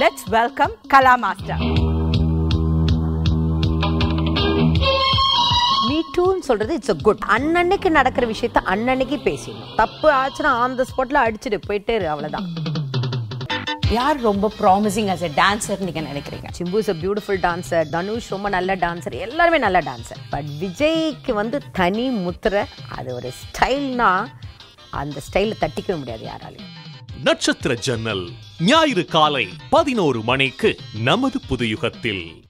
let's welcome Kala master me டூன்னு சொல்றது it's a good அன்னன்னைக்கு நடக்கிற விஷயத்த அன்னன்னைக்கு பேசிடணும் தப்பு ஆச்சுன்னா ஆன் த ஸ்பாட்ல அடிச்சுட்டு போயிட்டே இரு அவ்வளவுதான் யார் ரொம்ப ப்ராமிசிங் as a dancer நீங்க நினைக்கிறீங்க Simbu is a beautiful dancer Dhanush ரொம்ப நல்ல டான்சர் எல்லாருமே நல்ல டான்சர் பட் விஜய்க்கு வந்து தனி முத்திரை அது ஒரு ஸ்டைல்னா அந்த ஸ்டைலை தட்டிக்கவே முடியாது யாராலையும் நட்சத்திர ஜன்னல் ஞாயிறு காலை பதினோரு மணிக்கு நமது புதுயுகத்தில்